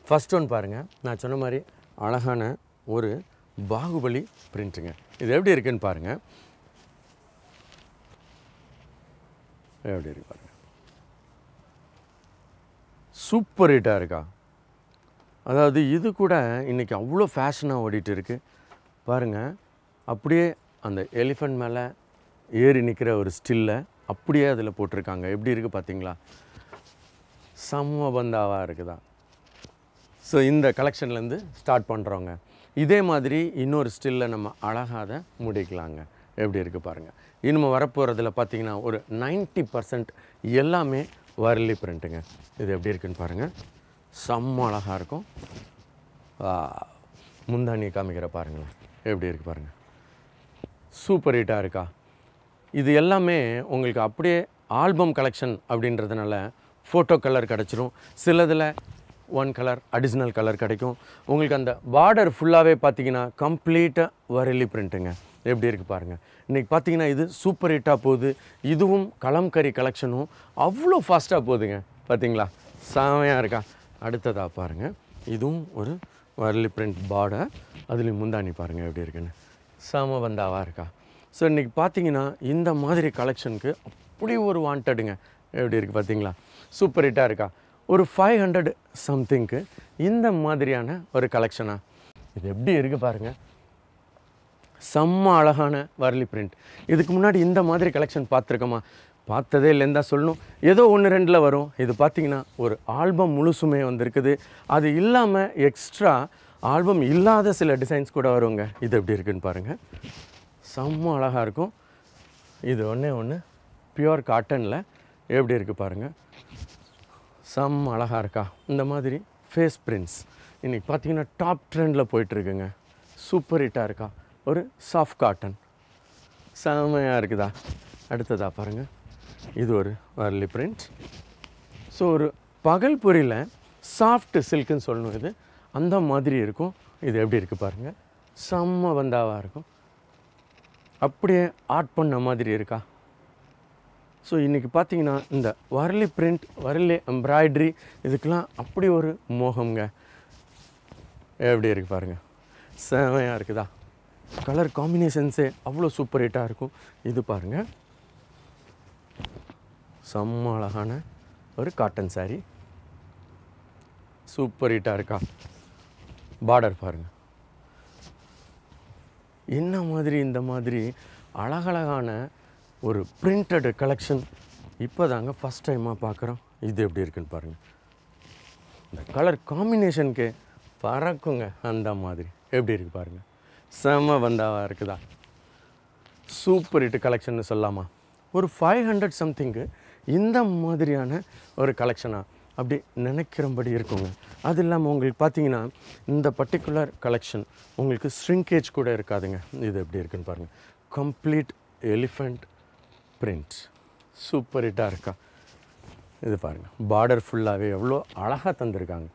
first one பாருங்கள் நான் சொன்ன மாதிரி அழகான ஒரு பாகுபலி பிரிண்ட்டுங்க இது எப்படி இருக்குன்னு பாருங்கள் எப்படி இருக்கு பாருங்க சூப்பர் ஹிட்டாக இருக்கா அதாவது இது கூட இன்றைக்கி அவ்வளோ ஃபேஷனாக ஓடிட்டு இருக்கு பாருங்கள் அப்படியே அந்த எலிஃபண்ட் மேலே ஏறி நிற்கிற ஒரு ஸ்டில்லை அப்படியே அதில் போட்டிருக்காங்க எப்படி இருக்குது பார்த்தீங்களா செம்ம பந்தாவாக இருக்குதா ஸோ இந்த கலெக்ஷன்லேருந்து ஸ்டார்ட் பண்ணுறோங்க இதே மாதிரி இன்னொரு ஸ்டில்ல நம்ம அழகாக அதை முடிக்கலாங்க எப்படி இருக்குது பாருங்கள் இனிமே வரப்போகிறதுல பார்த்தீங்கன்னா ஒரு 90% பர்சன்ட் எல்லாமே வரலி பிரிண்ட்டுங்க இது எப்படி இருக்குன்னு பாருங்கள் செம்ம அழகாக இருக்கும் ஆ, முந்தானியை காமிக்கிற பாருங்களேன் எப்படி இருக்குது பாருங்கள் சூப்பர் ஹிட்டாக இருக்கா இது எல்லாமே உங்களுக்கு அப்படியே ஆல்பம் கலெக்ஷன் அப்படின்றதுனால ஃபோட்டோ கலர் கிடச்சிரும் சிலதில் ஒன் கலர் அடிஷ்னல் கலர் கிடைக்கும் உங்களுக்கு அந்த பார்டர் ஃபுல்லாகவே பார்த்தீங்கன்னா கம்ப்ளீட்டாக வரலி பிரிண்ட்டுங்க எப்படி இருக்குது பாருங்கள் இன்றைக்கி பார்த்தீங்கன்னா இது சூப்பர் ஹிட்டாக போகுது இதுவும் கலம்கரி கலெக்ஷனும் அவ்வளோ ஃபாஸ்ட்டாக போகுதுங்க பார்த்தீங்களா செமையாக இருக்கா அடுத்ததாக பாருங்கள் இதுவும் ஒரு வரலி பிரிண்ட் பார்டர் அதுலேயும் முந்தானி பாருங்கள் எப்படி இருக்குன்னு செம பந்தாவாக இருக்கா ஸோ இன்றைக்கி பார்த்தீங்கன்னா இந்த மாதிரி கலெக்ஷனுக்கு அப்படி ஒரு வாண்டடுங்க எப்படி இருக்குது பார்த்தீங்களா சூப்பர் ஹிட்டாக இருக்கா ஒரு ஃபைவ் ஹண்ட்ரட் சம்திங்க்கு இந்த மாதிரியான ஒரு கலெக்ஷனா இது எப்படி இருக்குது பாருங்கள் செம்ம அழகான வரலி பிரிண்ட் இதுக்கு முன்னாடி இந்த மாதிரி கலெக்ஷன் பார்த்துருக்கோமா பார்த்ததே இல்லைன்னு தான் சொல்லணும் ஏதோ ஒன்று ரெண்டில் வரும் இது பார்த்தீங்கன்னா ஒரு ஆல்பம் முழுசுமே வந்திருக்குது அது இல்லாமல் எக்ஸ்ட்ரா ஆல்பம் இல்லாத சில டிசைன்ஸ் கூட வருங்க இது எப்படி இருக்குன்னு பாருங்கள் செம்ம அழகாக இருக்கும் இது ஒன்றே ஒன்று பியூர் காட்டனில் எப்படி இருக்குது பாருங்கள் செம்ம அழகாக இருக்கா இந்த மாதிரி ஃபேஸ் பிரிண்ட்ஸ் இன்றைக்கி பார்த்தீங்கன்னா டாப் ட்ரெண்டில் போயிட்டுருக்குங்க சூப்பர் ஹிட்டாக இருக்கா ஒரு சாஃப்ட் காட்டன் செமையாக இருக்குதா அடுத்ததா பாருங்கள் இது ஒரு வரலி பிரிண்ட் ஸோ ஒரு பகல் பொரியில் சாஃப்ட் சில்க்குன்னு சொல்லணும் இது அந்த மாதிரி இருக்கும் இது எப்படி இருக்குது பாருங்கள் செம்ம பந்தாவாக இருக்கும் அப்படியே ஆர்ட் பண்ண மாதிரி இருக்கா ஸோ இன்றைக்கி பார்த்தீங்கன்னா இந்த வரலி பிரிண்ட் வரலி எம்ப்ராய்டரி இதுக்கெல்லாம் அப்படி ஒரு மோகம்ங்க எப்படி இருக்கு பாருங்கள் செமையாக இருக்குதா கலர் காம்பினேஷன்ஸே அவ்வளோ சூப்பர் ஹிட்டாக இருக்கும் இது பாருங்கள் செம்ம அழகான ஒரு காட்டன் saree சூப்பர் ஹிட்டாக இருக்கா பார்டர் பாருங்கள் என்ன மாதிரி இந்த மாதிரி அழகழகான ஒரு பிரிண்டட் கலெக்ஷன் இப்போ தாங்க ஃபஸ்ட் டைமாக பார்க்குறோம் இது எப்படி இருக்குன்னு பாருங்கள் இந்த கலர் காம்பினேஷனுக்கு பறக்குங்க அந்த மாதிரி எப்படி இருக்கு பாருங்கள் செம வந்தாவாக இருக்குதா சூப்பர் ஹிட் கலெக்ஷன் சொல்லலாமா ஒரு ஃபைவ் ஹண்ட்ரட் சம்திங்கு இந்த மாதிரியான ஒரு கலெக்ஷனாக அப்படி நினைக்கிறபடி இருக்குங்க அது இல்லாமல் உங்களுக்கு பார்த்தீங்கன்னா இந்த பர்டிகுலர் கலெக்ஷன் உங்களுக்கு ஷ்ரிங்கேஜ் கூட இருக்காதுங்க இது எப்படி இருக்குன்னு பாருங்கள் கம்ப்ளீட் எலிஃபண்ட் பிரிண்ட் சூப்பர் ஹிட்டாக இருக்கா இது பாருங்கள் பார்டர் ஃபுல்லாகவே எவ்வளோ அழகாக தந்திருக்காங்க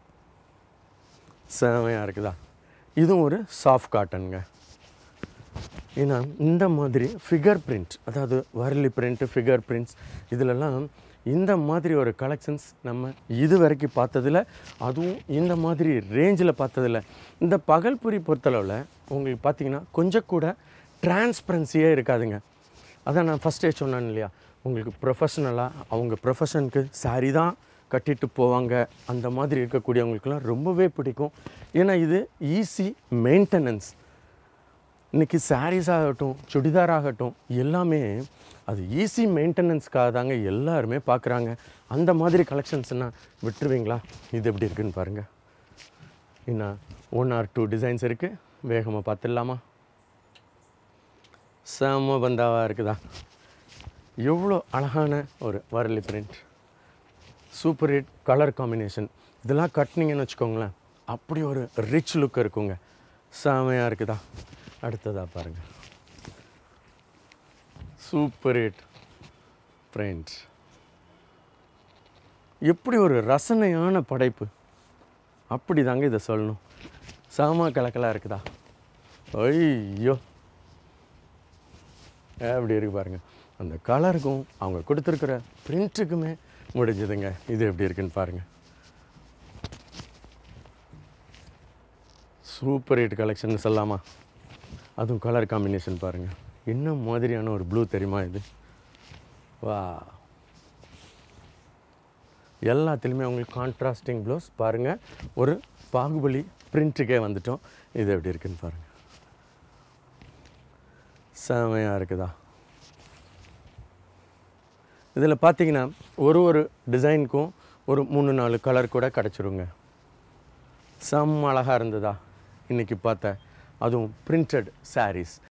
செமையாக இருக்குதா இதுவும் ஒரு சாஃப்ட் காட்டனுங்க ஏன்னா இந்த மாதிரி ஃபிகர் பிரிண்ட் அதாவது வரலி பிரிண்ட்டு ஃபிகர் பிரிண்ட்ஸ் இதிலெல்லாம் இந்த மாதிரி ஒரு கலெக்ஷன்ஸ் நம்ம இது வரைக்கும் பார்த்ததில்ல அதுவும் இந்த மாதிரி ரேஞ்சில் பார்த்ததில்ல இந்த பகல்புரி பொறுத்தளவில் உங்களுக்கு பார்த்தீங்கன்னா கொஞ்சம் கூட டிரான்ஸ்பரன்சியே இருக்காதுங்க அதான் நான் ஃபஸ்ட்டே சொன்னேன் இல்லையா உங்களுக்கு ப்ரொஃபஷ்னலாக அவங்க ப்ரொஃபஷனுக்கு saree தான் கட்டிட்டு போவாங்க அந்த மாதிரி இருக்கக்கூடியவங்களுக்குலாம் ரொம்பவே பிடிக்கும் ஏன்னா இது ஈஸி மெயின்டெனன்ஸ் இன்றைக்கி சாரீஸ் ஆகட்டும் சுடிதார் ஆகட்டும் எல்லாமே அது ஈஸி மெயின்டெனன்ஸ்க்காக தாங்க எல்லாருமே பார்க்குறாங்க அந்த மாதிரி கலெக்ஷன்ஸ்னால் விட்டுருவீங்களா இது எப்படி இருக்குன்னு பாருங்கள் இன்னும் ஒன் ஆர் டூ டிசைன்ஸ் இருக்குது வேகமாக பார்த்துடலாமா செம பந்தாவாக இருக்குதா எவ்வளோ அழகான ஒரு Warli print super hit colour combination இதெல்லாம் கட்டினீங்கன்னு வச்சுக்கோங்களேன் அப்படி ஒரு ரிச் லுக் இருக்குங்க செமையாக இருக்குதா அடுத்ததாக பாருங்கள் சூப்பர் ஹிட் பிரிண்ட் எப்படி ஒரு ரசனையான படைப்பு அப்படி தாங்க இதை சொல்லணும் சாமா கலக்கலாக இருக்குதா ஐயோ எப்படி இருக்கு பாருங்க அந்த கலருக்கும் அவங்க கொடுத்துருக்குற பிரிண்ட்டுக்குமே முடிஞ்சதுங்க இது எப்படி இருக்குன்னு பாருங்க சூப்பர் ஹிட் கலெக்ஷன் சொல்லலாமா அதுவும் கலர் காம்பினேஷன் பாருங்கள் என்ன மாதிரியான ஒரு ப்ளூ தெரியுமா இது வா எல்லாத்துலேயுமே உங்களுக்கு கான்ட்ராஸ்டிங் ப்ளவுஸ் பாருங்கள் ஒரு பாகுபலி பிரிண்ட்டுக்கே வந்துட்டோம் இது எப்படி இருக்குன்னு பாருங்கள் செமையாக இருக்குதா இதில் பார்த்தீங்கன்னா ஒரு ஒரு டிசைனுக்கும் ஒரு மூணு நாலு கலர் கூட கிடச்சிருங்க செம்ம அழகாக இருந்ததா இன்றைக்கி பார்த்த அதுவும் பிரிண்டட் sarees